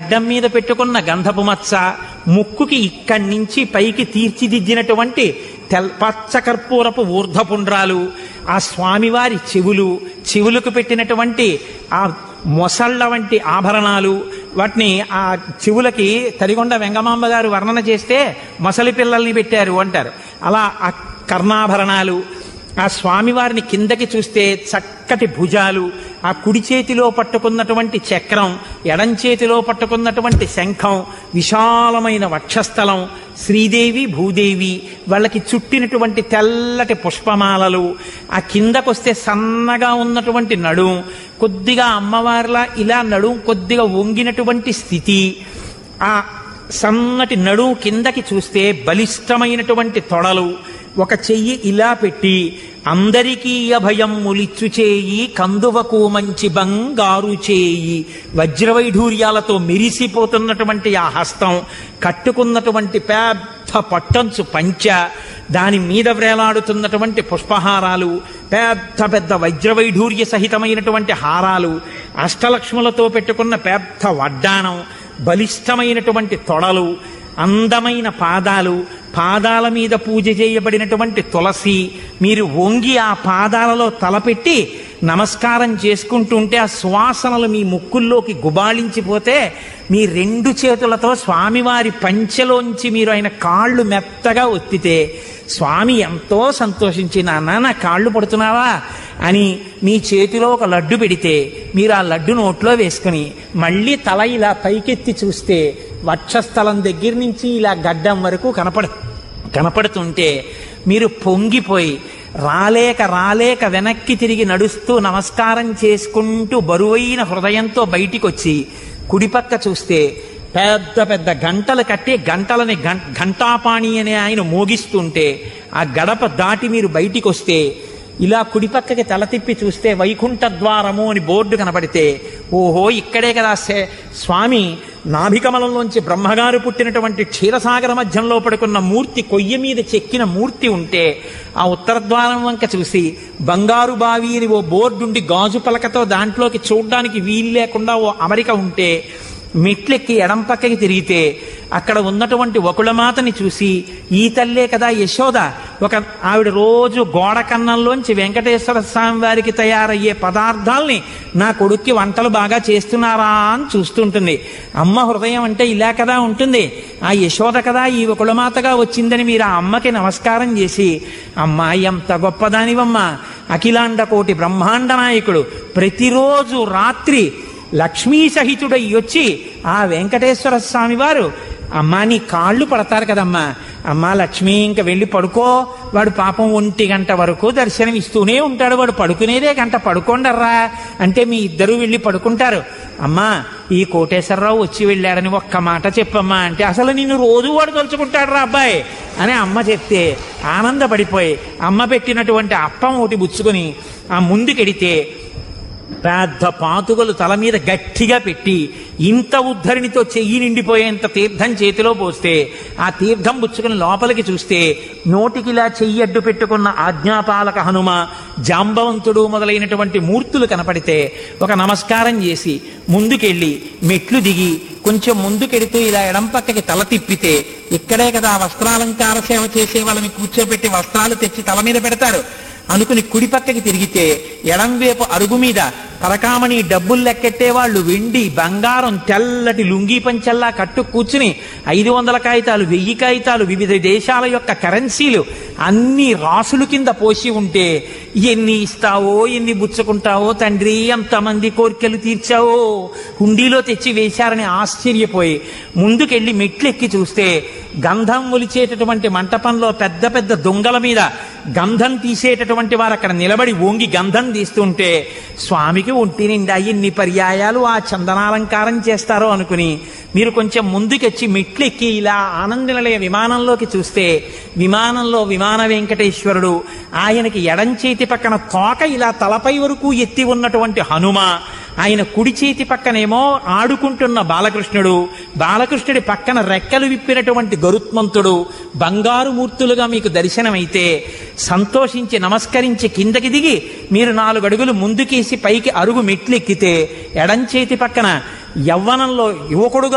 గడ్డం మీద పెట్టుకున్న గంధపు మచ్చ ముక్కుకి ఇక్కడి నుంచి పైకి తీర్చిదిద్దినటువంటి తెల్ పచ్చ కర్పూరపు ఊర్ధపుండ్రాలు ఆ స్వామివారి చెవులు చెవులకు పెట్టినటువంటి ఆ మొసళ్ళ వంటి ఆభరణాలు వాటిని ఆ చెవులకి తరిగొండ వెంగమాంబ గారు వర్ణన చేస్తే మొసలి పిల్లల్ని పెట్టారు అంటారు అలా ఆ కర్ణాభరణాలు ఆ స్వామివారిని కిందకి చూస్తే చక్కటి భుజాలు ఆ కుడి చేతిలో పట్టుకున్నటువంటి చక్రం ఎడం చేతిలో పట్టుకున్నటువంటి శంఖం విశాలమైన వక్షస్థలం శ్రీదేవి భూదేవి వాళ్ళకి చుట్టినటువంటి తెల్లటి పుష్పమాలలు ఆ కిందకొస్తే సన్నగా ఉన్నటువంటి నడుం కొద్దిగా అమ్మవారిలా ఇలా నడుం కొద్దిగా వంగినటువంటి స్థితి ఆ సన్నటి నడుం కిందకి చూస్తే బలిష్టమైనటువంటి తొడలు ఒక చెయ్యి ఇలా పెట్టి అందరికీ అభయం ములిచ్చు చేయి కందువకు మంచి బంగారు చేయి వజ్రవైఢూర్యాలతో మెరిసిపోతున్నటువంటి ఆ హస్తం కట్టుకున్నటువంటి పెద్ద పట్టంచు పంచ దాని మీద వ్రేలాడుతున్నటువంటి పుష్పహారాలు పెద్ద పెద్ద వజ్రవైఢూర్య సహితమైనటువంటి హారాలు అష్టలక్ష్ములతో పెట్టుకున్న పెద్ద వడ్డాణం బలిష్టమైనటువంటి తొడలు అందమైన పాదాలు పాదాల మీద పూజ చేయబడినటువంటి తులసి మీరు వంగి ఆ పాదాలలో తలపెట్టి నమస్కారం చేసుకుంటుంటే ఆ సువాసనలు మీ ముక్కుల్లోకి గుబాళించిపోతే మీ రెండు చేతులతో స్వామివారి పంచెలోంచి మీరు ఆయన కాళ్ళు మెత్తగా ఒత్తితే స్వామి ఎంతో సంతోషించి నాన్న నా కాళ్ళు పడుతున్నావా అని మీ చేతిలో ఒక లడ్డు పెడితే మీరు ఆ లడ్డు నోట్లో వేసుకుని మళ్ళీ తల ఇలా పైకెత్తి చూస్తే వక్షస్థలం దగ్గర నుంచి ఇలా గడ్డం వరకు కనపడ కనపడుతుంటే మీరు పొంగిపోయి రాలేక రాలేక వెనక్కి తిరిగి నడుస్తూ నమస్కారం చేసుకుంటూ బరువైన హృదయంతో బయటికి వచ్చి కుడిపక్క చూస్తే పెద్ద పెద్ద గంటలు కట్టి గంటలని గం ఘంటాపాణి అనే ఆయన మోగిస్తుంటే ఆ గడప దాటి మీరు బయటికి వస్తే ఇలా కుడిపక్కకి తల తిప్పి చూస్తే వైకుంఠ ద్వారము అని బోర్డు కనబడితే ఓహో ఇక్కడే కదా సే- స్వామి నాభికమలంలోంచి బ్రహ్మగారు పుట్టినటువంటి క్షీరసాగర మధ్యంలో పడుకున్న మూర్తి కొయ్య మీద చెక్కిన మూర్తి ఉంటే ఆ ఉత్తర ద్వారం వంక చూసి బంగారు బావి అని ఓ బోర్డుండి గాజు పలకతో దాంట్లోకి చూడ్డానికి వీలు లేకుండా ఓ అమరిక ఉంటే మెట్లెక్కి ఎడం పక్కకి తిరిగితే అక్కడ ఉన్నటువంటి వకుళమాతని చూసి ఈ తల్లే కదా యశోద ఒక ఆవిడ రోజు గోడ కన్నంలోంచి వెంకటేశ్వర స్వామి వారికి తయారయ్యే పదార్థాల్ని నా కొడుక్కి వంటలు బాగా చేస్తున్నారా అని చూస్తుంటుంది అమ్మ హృదయం అంటే ఇలా కదా ఉంటుంది ఆ యశోద కదా ఈ వకుళమాతగా వచ్చిందని మీరు ఆ అమ్మకి నమస్కారం చేసి అమ్మా ఎంత గొప్పదానివమ్మా అఖిలాండ కోటి బ్రహ్మాండ నాయకుడు ప్రతిరోజు రాత్రి లక్ష్మీ సహితుడై వచ్చి ఆ వెంకటేశ్వర స్వామి వారు అమ్మా నీ కాళ్ళు పడతారు కదమ్మా అమ్మా లక్ష్మి ఇంక వెళ్ళి పడుకో వాడు పాపం ఒంటి గంట వరకు దర్శనం ఇస్తూనే ఉంటాడు వాడు పడుకునేదే గంట పడుకోండర్రా అంటే మీ ఇద్దరు వెళ్ళి పడుకుంటారు అమ్మా ఈ కోటేశ్వరరావు వచ్చి వెళ్ళాడని ఒక్క మాట చెప్పమ్మా అంటే అసలు నిన్ను రోజు వాడు తలుచుకుంటాడు రా అబ్బాయి అని అమ్మ చెప్తే ఆనందపడిపోయి అమ్మ పెట్టినటువంటి అప్పం ఒకటి బుచ్చుకొని ఆ ముందుకెడితే పెద్ద పాతుకలు తల మీద గట్టిగా పెట్టి ఇంత ఉద్ధరిణితో చెయ్యి నిండిపోయేంత తీర్థం చేతిలో పోస్తే ఆ తీర్థం పుచ్చుకుని లోపలికి చూస్తే నోటికిలా చెయ్యి అడ్డు పెట్టుకున్న ఆజ్ఞాపాలక హనుమ జాంబవంతుడు మొదలైనటువంటి మూర్తులు కనపడితే ఒక నమస్కారం చేసి ముందుకెళ్ళి మెట్లు దిగి కొంచెం ముందుకెడుతూ ఇలా ఎడం పక్కకి తల తిప్పితే ఇక్కడే కదా వస్త్రాలంకార సేవ చేసే వాళ్ళని కూర్చోబెట్టి వస్త్రాలు తెచ్చి తల మీద పెడతారు అనుకుని కుడి పక్కకి తిరిగితే ఎడం వైపు అరుగు మీద పరకామణి డబ్బులు లెక్కెట్టే వాళ్ళు వెండి బంగారం తెల్లటి లుంగీ పంచల్లా కట్టు కూర్చుని ఐదు వందల కాగితాలు వెయ్యి కాగితాలు వివిధ దేశాల యొక్క కరెన్సీలు అన్ని రాసులు కింద పోసి ఉంటే ఎన్ని ఇస్తావో ఎన్ని బుచ్చుకుంటావో తండ్రి ఎంతమంది కోరికలు తీర్చావో హుండీలో తెచ్చి వేశారని ఆశ్చర్యపోయి ముందుకెళ్ళి మెట్లెక్కి చూస్తే గంధం ఒలిచేటటువంటి మంటపంలో పెద్ద పెద్ద దొంగల మీద గంధం తీసేటటువంటి వారు అక్కడ నిలబడి వంగి గంధం తీస్తుంటే స్వామికి ఒంటి నిండా ఎన్ని పర్యాయాలు ఆ చందనాలంకారం చేస్తారో అనుకుని మీరు కొంచెం ముందుకొచ్చి మెట్లెక్కి ఇలా ఆనంద నిలయ విమానంలోకి చూస్తే విమానంలో విమాన వెంకటేశ్వరుడు ఆయనకి ఎడం చేతి పక్కన తోక ఇలా తలపై వరకు ఎత్తి ఉన్నటువంటి హనుమ ఆయన కుడి చేతి పక్కనేమో ఆడుకుంటున్న బాలకృష్ణుడు బాలకృష్ణుడి పక్కన రెక్కలు విప్పినటువంటి గరుత్మంతుడు బంగారు మూర్తులుగా మీకు దర్శనమైతే సంతోషించి నమస్కరించి కిందకి దిగి మీరు నాలుగు అడుగులు ముందుకేసి పైకి అరుగు మెట్లెక్కితే ఎడం చేతి పక్కన యవ్వనంలో యువకుడుగా